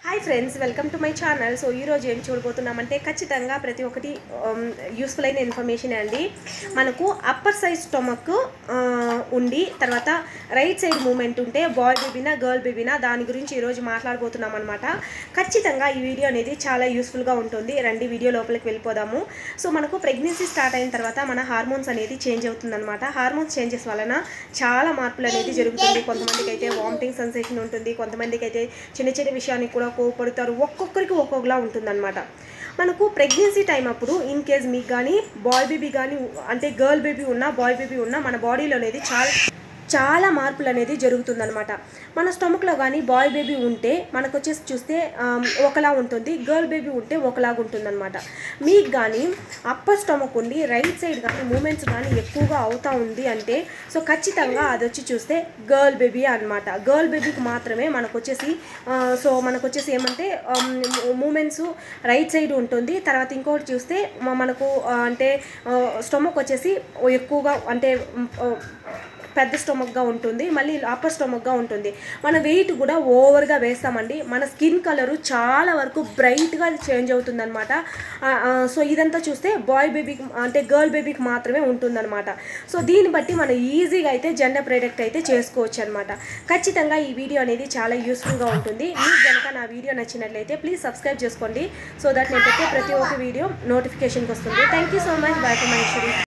hi friends welcome to my channel so ఈరోజు ఏం చూడబోతున్నామంటే ఖచ్చితంగా ప్రతి ఒక్కటి యూస్ఫుల్ అయిన ఇన్ఫర్మేషన్ అండి మనకు అప్పర్ సైజ్ స్టొమక్ ఉండి తర్వాత రైట్ సైడ్ మూమెంట్ ఉంటే బాయ్ బేబీనా గర్ల్ బేబీనా దాని గురించి ఈరోజు మాట్లాడబోతున్నాం అనమాట ఖచ్చితంగా ఈ వీడియో అనేది చాలా యూస్ఫుల్గా ఉంటుంది రండి వీడియో లోపలికి వెళ్ళిపోదాము సో మనకు ప్రెగ్నెన్సీ స్టార్ట్ అయిన తర్వాత మన హార్మోన్స్ అనేది చేంజ్ అవుతుందన్నమాట హార్మోన్స్ చేంజెస్ వలన చాలా మార్పులు అనేది జరుగుతుంది కొంతమందికి అయితే వామిటింగ్ సెన్సేషన్ ఉంటుంది కొంతమందికి అయితే చిన్న చిన్న విషయానికి కూడా కోపడతారు ఒక్కొక్కరికి ఒక్కొక్కలా ఉంటుందన్నమాట మనకు ప్రెగ్నెన్సీ టైం అప్పుడు ఇన్ కేస్ మీకు కానీ బాయ్ బేబీ కానీ అంటే గర్ల్ బేబీ ఉన్నా బాయ్ బేబీ ఉన్నా మన బాడీలో అనేది చాలా చాలా మార్పులు అనేది జరుగుతుందన్నమాట మన స్టమక్లో కానీ బాయ్ బేబీ ఉంటే మనకు వచ్చేసి చూస్తే ఆమ్, ఒకలా ఉంటుంది గర్ల్ బేబీ ఉంటే ఒకలాగా ఉంటుందన్నమాట మీకు కానీ అప్పర్ స్టమక్ ఉండి రైట్ సైడ్ కానీ మూమెంట్స్ కానీ ఎక్కువగా అవుతా ఉంది అంటే సో ఖచ్చితంగా అది వచ్చి చూస్తే గర్ల్ బేబీ అనమాట గర్ల్ బేబీకి మాత్రమే మనకు వచ్చేసి ఆ, సో మనకు వచ్చేసి ఏమంటే మూమెంట్స్ రైట్ సైడ్ ఉంటుంది తర్వాత ఇంకోటి చూస్తే మ- మనకు ఆ, అంటే స్టమక్ వచ్చేసి ఎక్కువగా అంటే మ్, ఆ, పెద్ద స్టొమక్గా ఉంటుంది మళ్ళీ అప్పర్ స్టొమక్గా ఉంటుంది మన వెయిట్ కూడా ఓవర్గా వేస్తామండి మన స్కిన్ కలరు చాలా వరకు బ్రైట్గా చేంజ్ అవుతుందన్నమాట ఆ, ఆ, సో ఇదంతా చూస్తే బాయ్ బేబీకి అంటే గర్ల్ బేబీకి మాత్రమే ఉంటుందన్నమాట సో దీన్ని బట్టి మనం ఈజీగా అయితే జెండర్ ప్రోడక్ట్ అయితే చేసుకోవచ్చు అనమాట ఖచ్చితంగా ఈ వీడియో అనేది చాలా యూస్ఫుల్గా ఉంటుంది మీకు కనుక నా వీడియో నచ్చినట్లయితే ప్లీజ్ సబ్స్క్రైబ్ చేసుకోండి సో దట్ నేను పెట్టే ప్రతి ఒక్క వీడియో నోటిఫికేషన్కి వస్తుంది thank you so much bye Maheshwari